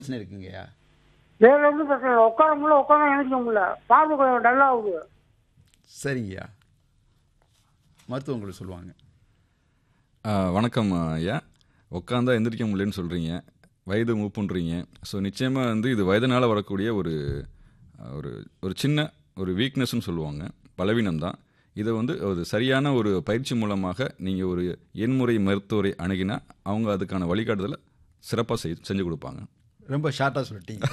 பிரச்சனை இருக்குங்கய்யா வேற ஒன்றும் பிரச்சனை இல்லை உட்கார முடியல உட்கார நினைக்க முடியல பார்வை கொஞ்சம் டல் ஆகுது சரிங்கய்யா மருத்துவம் உங்களுக்கு சொல்லுவாங்க ஆ, வணக்கம் ஐயா உட்காந்தா எந்திரிக்க முடியலன்னு சொல்கிறீங்க வயது மூப்புன்றீங்க ஸோ நிச்சயமாக வந்து இது வயதுனால் வரக்கூடிய ஒரு ஆ, ஒரு ஒரு சின்ன ஒரு வீக்னஸ்னு சொல்லுவாங்க பலவீனம் தான் இதை வந்து ஒரு சரியான ஒரு பயிற்சி மூலமாக நீங்கள் ஒரு எண்முறை மருத்துவரை அணுகினா அவங்க அதுக்கான வழிகாட்டுதலை சிறப்பாக செய் செஞ்சு கொடுப்பாங்க ரொம்ப ஷார்ட்டாக சொல்லிட்டீங்க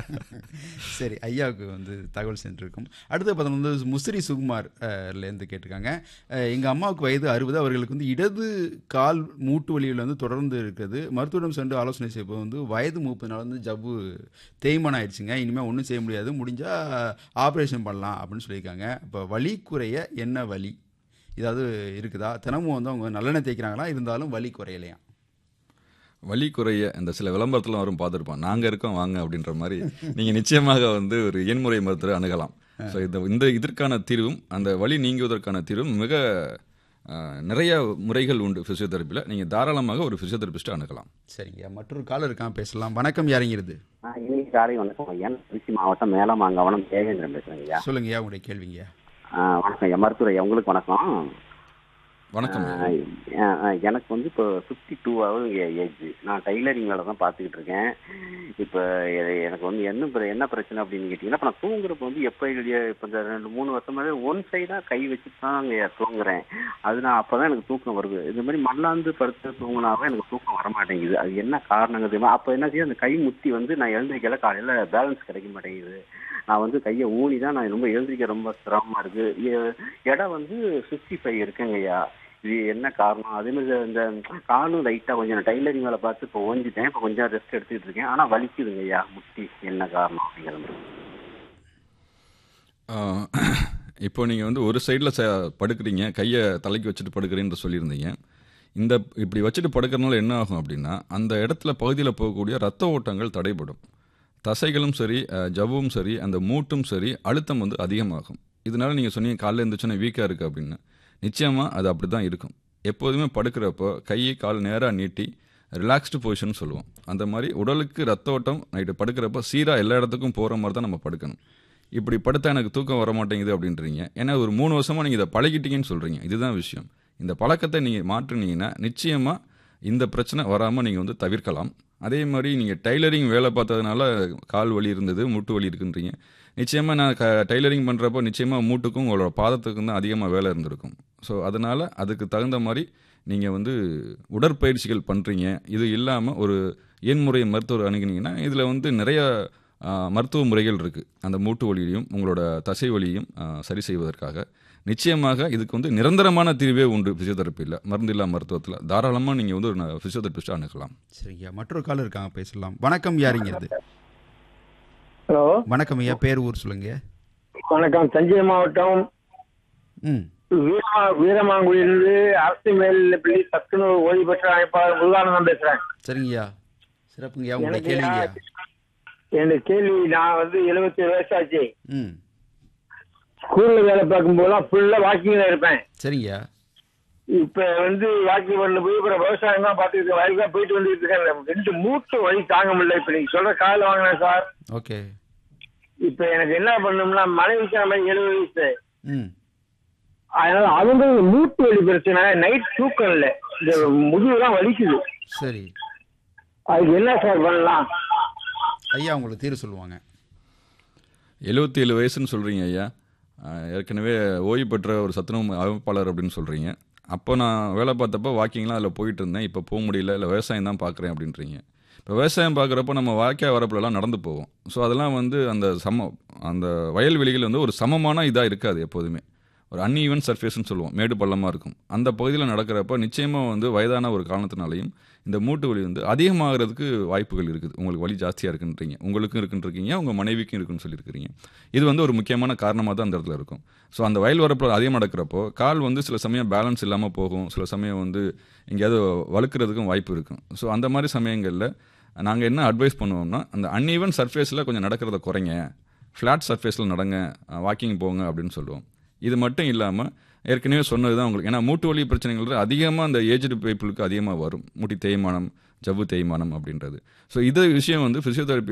சரி ஐயாவுக்கு வந்து தகவல் சென்றிருக்கும் அடுத்து பார்த்தோம் வந்து முசிறி சுகுமார் அஹ், லேருந்து கேட்டிருக்காங்க எங்கள் அம்மாவுக்கு வயது அறுபது அவர்களுக்கு வந்து இடது கால் மூட்டு வலியில் வந்து தொடர்ந்து இருக்குது மருத்துவரிடம் சென்று ஆலோசனை செய்யப்போ வந்து வயது மூப்பதுனால வந்து ஜவ்வு தேய்மானம் ஆயிடுச்சுங்க இனிமேல் ஒன்றும் செய்ய முடியாது முடிஞ்சால் ஆப்ரேஷன் பண்ணலாம் அப்படின்னு சொல்லியிருக்காங்க இப்போ வலி குறைய என்ன வலி ஏதாவது இருக்குதா தினமும் வந்து அவங்க நல்லெண்ணெய் தேய்க்கிறாங்களா இருந்தாலும் வலி குறையலையா வலி குறைய இந்த சில விளம்பரத்தில் வரும் பார்த்துருப்போம் நாங்கள் இருக்கோம் வாங்க அப்படின்ற மாதிரி நீங்கள் நிச்சயமாக வந்து ஒரு எண்முறை மருத்துவரை அணுகலாம் ஸோ இந்த இந்த இதற்கான தீர்வும் அந்த வலி நீங்குவதற்கான தீர்வும் மிக ஆஹ், நிறைய முறைகள் உண்டு ஃபிசியோதெரப்பியில் நீங்கள் தாராளமாக ஒரு ஃபிசியோதெரபிஸ்ட்டை அணுகலாம் சரிங்க மற்றொரு காலர் இருக்கான் பேசலாம் வணக்கம் யாருங்கிறது ஆ, இன்னைக்கு காலை வணக்கம் ஐயா திருச்சி மாவட்டம் மேலமாங்கவனம் தேவேந்திரன் பேசுறேங்க ஐயா சொல்லுங்க ஐயா உங்களுடைய கேள்விங்க ஆ, வணக்கம் ஐயா மருத்துவர் ஐயா உங்களுக்கு வணக்கம் வணக்கம் ஆ, ஆ, ஆ, எனக்கு வந்து இப்போ ஃபிஃப்டி டூ ஆகுது ஏஜ் நான் டைலரிங் வேலை தான் பார்த்துக்கிட்டு இருக்கேன் இப்போ எ- எனக்கு வந்து என்ன பிர- என்ன பிரச்சனை அப்படின்னு கேட்டிங்கன்னா இப்போ நான் தூங்குறப்ப வந்து எப்போ இப்போ இந்த ரெண்டு மூணு வருஷமாவே ஒன் சைடாக கை வச்சுட்டு தான் அங்கே தூங்குறேன் அது நான் அப்போ தான் எனக்கு தூக்கம் வருது இந்த மாதிரி மல்லாந்து படுத்து தூங்கினாவே எனக்கு தூக்கம் வர மாட்டேங்குது அது என்ன காரணங்க தெரியுமா அப்போ என்ன செய்யும் அந்த கை முத்தி வந்து நான் எழுந்திரிக்கல காலையில் பேலன்ஸ் கிடைக்க மாட்டேங்குது நான் வந்து கையை ஊனி தான் நான் ரொம்ப எழுந்திரிக்க ரொம்ப சிரமமா இருக்கு எ- இடம் வந்து சிக்ஸ்டி ஃபைவ் இருக்குங்க ஐயா இது என்ன காரணம் அதே மாதிரி இந்த காலும் லைட்டாக கொஞ்சம் நான் டைலரிங் வேலை பார்த்து இப்போ ஓஞ்சிட்டேன் இப்போ கொஞ்சம் ரெஸ்ட் எடுத்துக்கிட்டு இருக்கேன் ஆனால் வலிக்குதுங்க ஐயா முட்டி என்ன காரணம் அப்படிங்கிற மாதிரி ஆஹ், இப்போ நீங்கள் வந்து ஒரு சைடில் ச படுக்கிறீங்க கையை தலைக்கு வச்சுட்டு படுக்கிறேன்னு சொல்லியிருந்தீங்க இந்த இப்படி வச்சுட்டு படுக்கிறதுனால என்ன ஆகும் அப்படின்னா அந்த இடத்துல பகுதியில் போகக்கூடிய ரத்த ஓட்டங்கள் தடைபடும் தசைகளும் சரி அஹ், ஜவ்வும் சரி அந்த மூட்டும் சரி அழுத்தம் வந்து அதிகமாகும் இதனால நீங்கள் சொன்னீங்க காலைல எழுந்திரிச்சோன்னே வீக்காக இருக்குது அப்படின்னு நிச்சயமாக அது அப்படி தான் இருக்கும் எப்போதுமே படுக்கிறப்போ கை கால் நேராக நீட்டி ரிலாக்ஸ்டு பொசிஷன் சொல்லுவோம் அந்த மாதிரி உடலுக்கு ரத்த ஓட்டம் நைட்டு படுக்கிறப்போ சீராக எல்லா இடத்துக்கும் போகிற மாதிரி தான் நம்ம படுக்கணும் இப்படி படுத்தா எனக்கு தூக்கம் வர மாட்டேங்குது அப்படின்றீங்க ஏன்னா ஒரு மூணு வருஷமாக நீங்கள் இதை பழகிட்டீங்கன்னு சொல்கிறீங்க இதுதான் விஷயம் இந்த பழக்கத்தை நீங்கள் மாற்றுனீங்கன்னா நிச்சயமாக இந்த பிரச்சனை வராமல் நீங்கள் வந்து தவிர்க்கலாம் அதே மாதிரி நீங்கள் டைலரிங் வேலை பார்த்ததுனால கால் வலி இருந்தது மூட்டு வலி இருக்குன்றீங்க நிச்சயமாக நான் க டைலரிங் பண்ணுறப்போ நிச்சயமாக மூட்டுக்கும் உங்களோட பாதத்துக்கும் தான் அதிகமாக வேலை இருந்திருக்கும் ஸோ அதனால் அதுக்கு தகுந்த மாதிரி நீங்கள் வந்து உடற்பயிற்சிகள் பண்ணுறீங்க இது இல்லாமல் ஒரு எண்முறை மருத்துவர் அணுகினீங்கன்னா இதில் வந்து நிறைய ஆ, மருத்துவ முறைகள் இருக்குது அந்த மூட்டு வலியையும் உங்களோட தசை வலியையும் ஆ, சரி செய்வதற்காக நிச்சயமாக இதுக்கு வந்து நிரந்தரமான தீர்வே உண்டு ஃபிசியோதெரப்பியில் மருந்தில்லா மருத்துவத்தில் தாராளமாக நீங்கள் வந்து ஒரு ஃபிசியோதெரபிஸ்ட்டை அணுகலாம் சரிங்க மற்றொரு காலர் இருக்காங்க பேசலாம் வணக்கம் யாருங்கிறது ஹலோ வணக்கம் ஐயா பேர் ஊர் சொல்லுங்க வணக்கம் தஞ்சை மாவட்டம் ம் வீரமா வீரமாங்குடியிலிருந்து அரசு மேல்நிலைப்பள்ளி சத்துணவு ஓய்வு பெற்ற அமைப்பாளர் முருகானந்தம் பேசுறேன் சரிங்கய்யா சிறப்புங்கய்யா உங்களுடைய எனக்கு கேள்விங்கய்யா என்னுடைய கேள்வி நான் வந்து எழுபத்தி ஏழு வயசாச்சு ம் ஸ்கூல்ல வேலை பார்க்கும் போதெல்லாம் ஃபுல்லா வாக்கிங்ல இருப்பேன் சரிங்கய்யா இப்ப வந்து வாக்கிங் பண்ண போய் அப்புறம் விவசாயம் தான் பார்த்துட்டு இருக்கேன் வயலுக்கு தான் போயிட்டு வந்துட்டு இருக்கேன் ரெண்டு மூட்டு வழி தாங்க முடியல இப்ப நீங்க சொல்ற காலைல வாங்கினேன் சார் ஓகே இப்ப எனக்கு என்ன பண்ணணும்னா மனைவிக்கு நம்ம எழுபது வயசு ம் அதனால அவங்க மூட்டு வலி பிரச்சனை நைட் தூக்கம் இல்லை இந்த முதுகு தான் வலிக்குது சரி அதுக்கு என்ன சார் பண்ணலாம் ஐயா உங்களுக்கு தீர்வு சொல்லுவாங்க எழுபத்தி ஏழு வயசுன்னு சொல்கிறீங்க ஐயா ஆஹ், ஏற்கனவே ஓய்வு பெற்ற ஒரு சத்துணவு அமைப்பாளர் அப்படின்னு சொல்கிறீங்க அப்போ நான் வேலை பார்த்தப்போ வாக்கிங்லாம் அதில் போயிட்டு இருந்தேன் இப்போ போக முடியல இல்லை விவசாயம் தான் பார்க்குறேன் அப்படின்றீங்க இப்போ விவசாயம் பார்க்குறப்போ நம்ம வாய்க்கா வரப்புலலாம் நடந்து போவோம் ஸோ அதெல்லாம் வந்து அந்த சம அந்த வயல்வெளிகள் வந்து ஒரு சமமான இதாக இருக்காது எப்போதுமே ஒரு அன்ஈவன் சர்ஃபேஸ்னு சொல்லுவோம் மேடு பள்ளமாக இருக்கும் அந்த பகுதியில் நடக்கிறப்ப நிச்சயமாக வந்து வயதான ஒரு காரணத்தினாலையும் இந்த மூட்டு வலி வந்து அதிகமாகிறதுக்கு வாய்ப்புகள் இருக்குது உங்களுக்கு வலி ஜாஸ்தியாக இருக்குன்றீங்க உங்களுக்கும் இருக்குன்றீங்க உங்கள் மனைவிக்கும் இருக்குன்னு சொல்லியிருக்கிறீங்க இது வந்து ஒரு முக்கியமான காரணமாக தான் அந்த இடத்துல இருக்கும் ஸோ அந்த வயல் வரப்பில் அதிகம் நடக்கிறப்போ கால் வந்து சில சமயம் பேலன்ஸ் இல்லாமல் போகும் சில சமயம் வந்து எங்கேயாவது வழுக்கிறதுக்கும் வாய்ப்பு இருக்கும் ஸோ அந்த மாதிரி சமயங்களில் நாங்கள் என்ன அட்வைஸ் பண்ணுவோம்னா அந்த அன்ஈவன் சர்ஃபேஸில் கொஞ்சம் நடக்கிறத குறைங்க ஃப்ளாட் சர்ஃபேஸில் நடங்க வாக்கிங் போங்க அப்படின்னு சொல்லுவோம் இது மட்டும் இல்லாமல் ஏற்கனவே சொன்னது தான் உங்களுக்கு ஏன்னா மூட்டு வலி பிரச்சனைகள் அதிகமாக அந்த ஏஜ்டு பீப்புளுக்கு அதிகமாக வரும் முட்டி தேய்மானம் ஜவ்வு தேய்மானம் அப்படின்றது ஸோ இது விஷயம் வந்து ஃபிசியோதெரப்பி